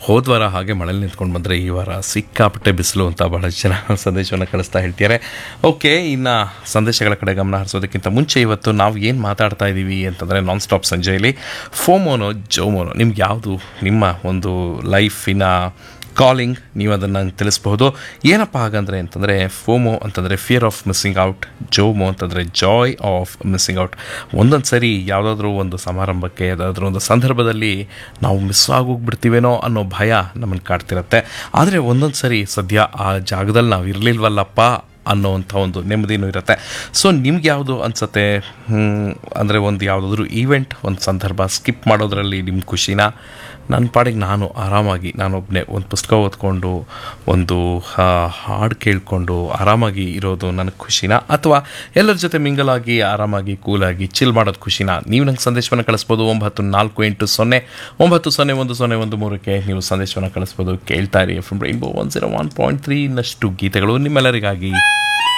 ಹೋದ ವಾರ ಹಾಗೆ ಮಳೇಲಿ ನಿಂತ್ಕೊಂಡು ಬಂದರೆ ಈ ವಾರ ಸಿಕ್ಕಾಪಟ್ಟೆ ಬಿಸಿಲು ಅಂತ ಬಹಳಷ್ಟು ಜನ ಸಂದೇಶವನ್ನು ಕಳಿಸ್ತಾ ಹೇಳ್ತಾರೆ ಓಕೆ ಇನ್ನು ಸಂದೇಶಗಳ ಕಡೆ ಗಮನ ಹರಿಸೋದಕ್ಕಿಂತ ಮುಂಚೆ ಇವತ್ತು ನಾವು ಏನು ಮಾತಾಡ್ತಾ ಇದ್ದೀವಿ ಅಂತಂದರೆ ನಾನ್ ಸ್ಟಾಪ್ ಸಂಜೆಯಲ್ಲಿ ಫೋಮೋನೋ ಜೋಮೋನೋ ನಿಮ್ಗೆ ಯಾವುದು ನಿಮ್ಮ ಒಂದು ಲೈಫಿನ ಕಾಲಿಂಗ್ ನೀವು ಅದನ್ನು ನಂಗೆ ತಿಳಿಸ್ಬಹುದು ಏನಪ್ಪ ಹಾಗಂದ್ರೆ ಅಂತಂದರೆ ಫೋಮೋ ಅಂತಂದರೆ fear of missing out JOMO ಅಂತಂದರೆ ಜಾಯ್ ಆಫ್ ಮಿಸ್ಸಿಂಗ್ ಔಟ್ ಒಂದೊಂದು ಸರಿ ಯಾವುದಾದ್ರೂ ಒಂದು ಸಮಾರಂಭಕ್ಕೆ ಯಾವುದಾದ್ರೂ ಒಂದು ಸಂದರ್ಭದಲ್ಲಿ ನಾವು ಮಿಸ್ ಆಗೋಗ್ಬಿಡ್ತೀವೇನೋ ಅನ್ನೋ ಭಯ ನಮ್ಮನ್ನು ಕಾಡ್ತಿರತ್ತೆ ಆದರೆ ಒಂದೊಂದು ಸರಿ ಸದ್ಯ ಆ ಜಾಗದಲ್ಲಿ ನಾವು ಇರಲಿಲ್ವಲ್ಲಪ್ಪ ಅನ್ನೋವಂಥ ಒಂದು ನೆಮ್ಮದಿನೂ ಇರುತ್ತೆ ಸೊ ನಿಮ್ಗೆ ಯಾವುದು ಅನಿಸುತ್ತೆ ಅಂದರೆ ಒಂದು ಯಾವುದಾದ್ರೂ ಈವೆಂಟ್ ಒಂದು ಸಂದರ್ಭ ಸ್ಕಿಪ್ ಮಾಡೋದ್ರಲ್ಲಿ ನಿಮ್ಮ ಖುಷಿನ ನನ್ನ ಪಾಡಿಗೆ ನಾನು ಆರಾಮಾಗಿ ನಾನೊಬ್ಬನೇ ಒಂದು ಪುಸ್ತಕ ಓದ್ಕೊಂಡು ಒಂದು ಆ, ಹಾಡು ಕೇಳಿಕೊಂಡು ಆರಾಮಾಗಿ ಇರೋದು ನನಗೆ ಖುಷಿನ ಅಥವಾ ಎಲ್ಲರ ಜೊತೆ ಮಿಂಗಲಾಗಿ ಆರಾಮಾಗಿ ಕೂಲಾಗಿ ಚಿಲ್ ಮಾಡೋದು ಖುಷಿನ ನೀವು ನಂಗೆ ಸಂದೇಶವನ್ನು ಕಳಿಸ್ಬೋದು ಒಂಬತ್ತು ನಾಲ್ಕು ಎಂಟು ಸೊನ್ನೆ ಒಂಬತ್ತು ಸೊನ್ನೆ ಒಂದು ಸೊನ್ನೆ ಒಂದು ಮೂರಕ್ಕೆ ನೀವು ಸಂದೇಶವನ್ನು ಕಳಿಸ್ಬೋದು ಕೇಳ್ತಾ ಇರಿ F rainbow one zero one point three ಇನ್ನಷ್ಟು ಗೀತೆಗಳು ನಿಮ್ಮೆಲ್ಲರಿಗಾಗಿ